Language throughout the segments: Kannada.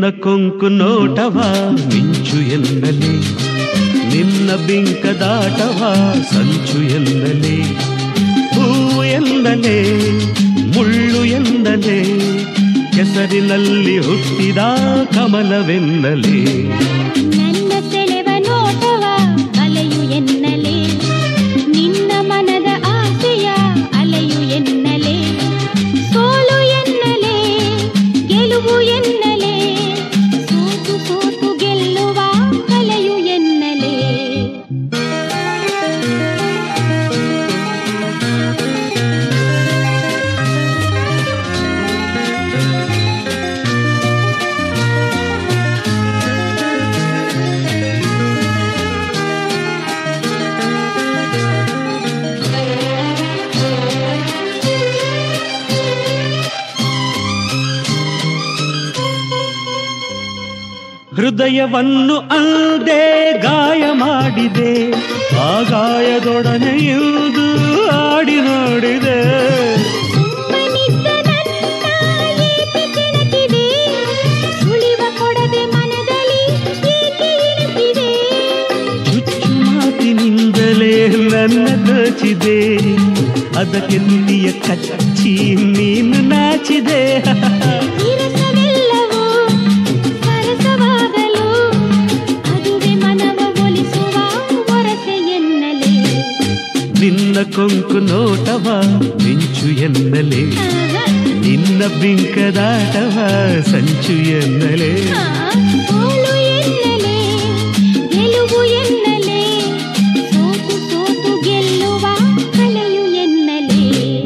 ನಿನ್ನ ಕೊಂಕು ನೋಟವ ಮಿಂಚು ಎನ್ನಲಿ ನಿನ್ನ ಬಿಂಕದಾಟವ ಸಂಚು ಎನ್ನಲಿ ಹೂವು ಎಂದಲೇ ಮುಳ್ಳು ಎಂದಲೇ ಕೆಸರಿನಲ್ಲಿ ಹುಟ್ಟಿದ ಕಮಲವೆನ್ನಲೇ ನನ್ನ ಸೆಳೆವ ನೋಟವ ಅಲೆಯು ಎನ್ನಲೇ ನಿನ್ನ ಮನದ ಆಸೆಯ ಅಲೆಯು ಎನ್ನಲೇ ಸೋಲು ಎನ್ನಲೇ ಗೆಲುವು ಎನ್ನಲೇ ಸೋತು ಸೋತು ಗೆಲ್ಲುವ ಕಲೆಯು ಎನ್ನಲೇ ಹೃದಯವನ್ನು ಅಲ್ಲದೆ ಗಾಯ ಮಾಡಿದೆ ಆ ಗಾಯದೊಡನೆ ಇಳಿದು ಆಡಿ ನೋಡಿದೆ ಸುಮ್ಮನಿದ್ದ ನನ್ನ ಏಕೆ ಕೆಣಕಿದೆ ಸುಳಿವ ಕೊಡದೆ ಮನದಲ್ಲಿ ಏಕೆ ಇಳಿಸಿದೆ ಚುಚ್ಚು ಮಾತಿನಿಂದಲೇ ನನ್ನ ದೋಚಿದೆ ಅದಕ್ಕೆ ನುಡಿಯ ಕಚ್ಚಿ ನೀನು ನಾಚಿದೆ ವಿರಸವೆಲ್ಲವೂ ಸರಸವಾಗಲು ಅದುವೆ ಮನವ ಒಲಿಸುವ ಒರಸೆ ಎನ್ನಲೇ ನಿನ್ನ ಕೊಂಕು ನೋಟವ ಮಿಂಚು ಎನ್ನಲೇ ಆಹಾ, ನಿನ್ನ ಬಿಂಕದಾಟವ ಸಂಚು ಎನ್ನಲೇ ಆ, ಸೋಲು ಎನ್ನಲೇ ಗೆಲುವು ಎನ್ನಲೇ ಸೋತು ಸೋತು ಗೆಲ್ಲುವ ಕಲೆಯು ಎನ್ನಲೇ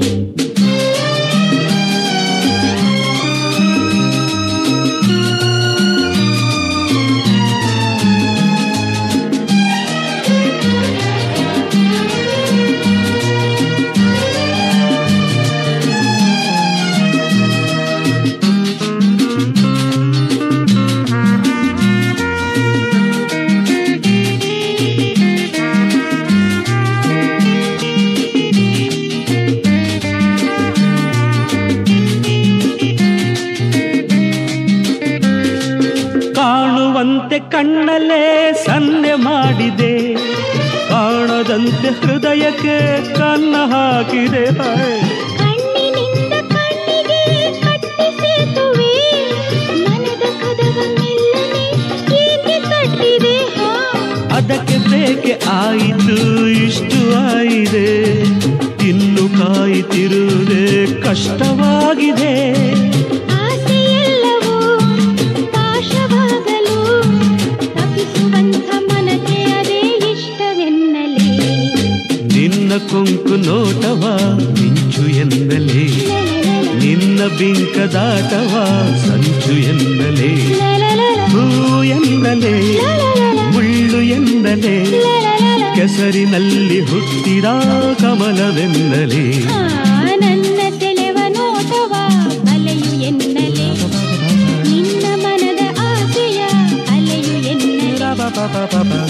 ಕಾಣುವಂತೆ ಕಣ್ಣಲ್ಲೇ ಸನ್ನೆ ಮಾಡಿದೆ ಕಾಣದಂತೆ ಹೃದಯಕ್ಕೆ ಕನ್ನ ಹಾಕಿದೆ ಹಾಯ್. ಕಣ್ಣಿನಿಂದ ಕಣ್ಣಿಗೆ ಕಟ್ಟಿ ಸೇತುವೆ ಮನದ ಕದವ ಮೆಲ್ಲನೆ ಏಕೆ ಕಟ್ಟಿದೆ ಹಾ ಅದಕ್ಕೆ ಬೇಕೆ ಆಯಿತು ಇಷ್ಟು ಆಯಿದೆ ಇನ್ನು ಕಾಯುತ್ತಿರುವುದೇ ಕಷ್ಟವಾಗಿದೆ ಆಸೆಯೆಲ್ಲವೂ ಪಾಶವಾಗಲು ತಪ್ಪಿಸುವಂಥ ಮನಕ್ಕೆ ಅದೇ ಇಷ್ಟವೆನ್ನಲೇ ನಿನ್ನ ಕೊಂಕು ನೋಟವ ಮಿಂಚು ಎನ್ನಲೇ ನಿನ್ನ ಬಿಂಕದಾಟವ ಸಂಚು ಎನ್ನಲೇ ಹೂ ಎನ್ನಲೇ ಮುಳ್ಳು ಎನ್ನಲೇ ಕೆಸರಿನಲ್ಲಿ ಹುಟ್ಟಿದ ಕಮಲವೆನ್ನಲೇ ನನ್ನ ಸೆಳೆವ ನೋಟವ ಅಲೆಯು ಎನ್ನಲೇ ನಿನ್ನ ಮನದ ಆಸೆಯ ಅಲೆಯು ಎನ್ನಲೇ